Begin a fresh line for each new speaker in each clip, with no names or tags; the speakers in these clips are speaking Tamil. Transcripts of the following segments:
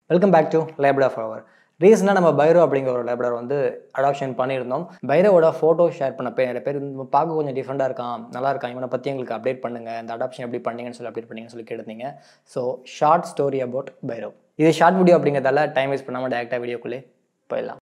வெல்கம் பேக் டு லேப்டா ஃப்ளவர் ரீசெண்டாக நம்ம பைரோ அப்படிங்கிற ஒரு லேப்டர் வந்து அடாப்ஷன் பண்ணியிருந்தோம் பைரோவோட ஃபோட்டோ ஷேர் பண்ண பேர் நிறைய பேர் இந்த பார்க்க கொஞ்சம் டிஃப்ரெண்ட்டாக இருக்கான் நல்லா இருக்கான் இவனை பற்றி எங்களுக்கு அப்டேட் பண்ணுங்கள் இந்த அடாப்ஷன் எப்படி பண்ணீங்கன்னு சொல்லி அப்டேட் பண்ணீங்கன்னு சொல்லி கேட்டிருந்தீங்க so short story about Pyro இது ஷார்ட் வீடியோ அப்படிங்கிறதால டைம் வேஸ்ட் பண்ணாமல் டேரெக்டாக வீடியோக்குள்ளே போயிடலாம்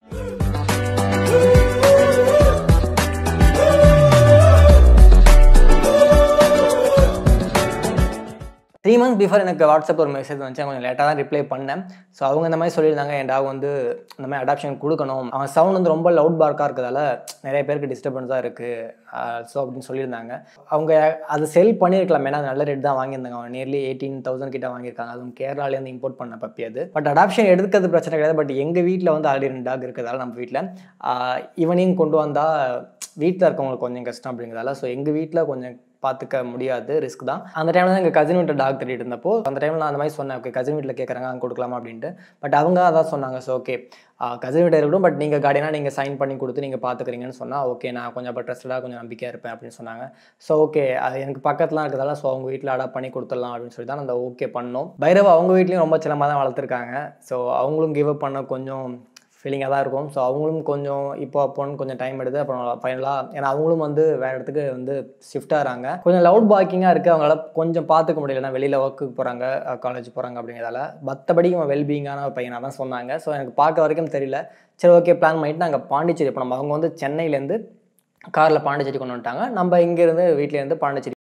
த்ரீ மந்த்ஸ் பிஃபோர் எனக்கு வாட்ஸ்அப் ஒரு மெசேஜ் வந்துச்சு கொஞ்சம் லேட்டாக தான் ரிப்ளை பண்ணேன் ஸோ அவங்க இந்த மாதிரி சொல்லியிருந்தாங்க என் டாக் வந்து இந்த மாதிரி அடாப்ஷன் கொடுக்கணும் அவன் சவுண்ட் வந்து ரொம்ப லவுட் பார்க்காக இருக்கிறதால நிறைய பேருக்கு டிஸ்டர்பன்ஸாக இருக்குது ஸோ அப்படின்னு சொல்லியிருந்தாங்க அவங்க அது செல் பண்ணியிருக்கலாம் ஏன்னா அது நல்ல ரேட் தான் வாங்கியிருந்தாங்க அவன் நியர்லி எயிட்டீன் தௌசண்ட் கிட்ட வாங்கியிருக்காங்க அதுவும் கேரளாலேருந்து இம்போர்ட் பண்ண பப்பி அது பட் அடாப்ஷன் எடுக்கிறது பிரச்சனை கிடையாது பட் எங்கள் வீட்டில் வந்து ஆல்ரெடி ரெண்டு டாக் இருக்கிறதால நம்ம வீட்டில் இவனையும் கொண்டு வந்தால் வீட்டில் இருக்கவங்களுக்கு கொஞ்சம் கஷ்டம் அப்படிங்கிறதால ஸோ எங்கள் வீட்டில் கொஞ்சம் பார்த்துக்க முடியாது ரிஸ்க் தான் அந்த டைமில் தான் எங்கள் கசின் வீட்டு டாக் தேடிட்டு இருந்தப்போ அந்த டைமில் நான் அந்த மாதிரி சொன்னேன் ஓகே கசின் வீட்டில் கேட்குறாங்க அங்கே கொடுக்கலாமா அப்படின்ட்டு பட் அவங்க அதான் சொன்னாங்க ஸோ ஓகே கசின் வீட்டில் இருக்கட்டும் பட் நீங்கள் கார்டியனாக நீங்கள் சைன் பண்ணி கொடுத்து நீங்கள் பார்த்துக்கிறீங்கன்னு சொன்னால் ஓகே நான் கொஞ்சம் அப்போ ட்ரஸ்டடாக கொஞ்சம் நம்பிக்கையாக இருப்பேன் அப்படின்னு சொன்னாங்க ஸோ ஓகே அது எனக்கு பக்கத்துலாம் இருக்கிறதால ஸோ அவங்க வீட்டில் அடாப்ட் பண்ணி கொடுத்துடலாம் அப்படின்னு சொல்லி தான் அந்த ஓகே பண்ணோம் பைரவ அவங்க வீட்லேயும் ரொம்ப சிலமாக தான் வளர்த்துருக்காங்க ஸோ அவங்களும் கிவ் அப் பண்ண கொஞ்சம் ஃபீலிங்காக தான் இருக்கும் ஸோ அவங்களும் கொஞ்சம் இப்போ அப்போன்னு கொஞ்சம் டைம் எடுத்து அப்புறம் ஃபைனலாக ஏன்னா அவங்களும் வந்து வேறு இடத்துக்கு வந்து ஷிஃப்ட் ஆகிறாங்க கொஞ்சம் லவுட் பாக்கிங்காக இருக்குது அவங்களால கொஞ்சம் பார்த்துக்க முடியல ஏன்னா வெளியில் ஒர்க்குக்கு போகிறாங்க காலேஜ் போகிறாங்க அப்படிங்கிறதால மற்றபடி இவன் வெல்பீயிங்கான ஒரு பையனாக தான் சொன்னாங்க ஸோ எனக்கு பார்க்க வரைக்கும் தெரியல சரி ஓகே பிளான் பண்ணிட்டு நாங்கள் பாண்டிச்சேரி இப்போ நம்ம அவங்க வந்து சென்னையிலேருந்து காரில் பாண்டிச்சேரி கொண்டு வந்துட்டாங்க நம்ம இங்கேருந்து வீட்டிலேருந்து பாண்டிச்சேரி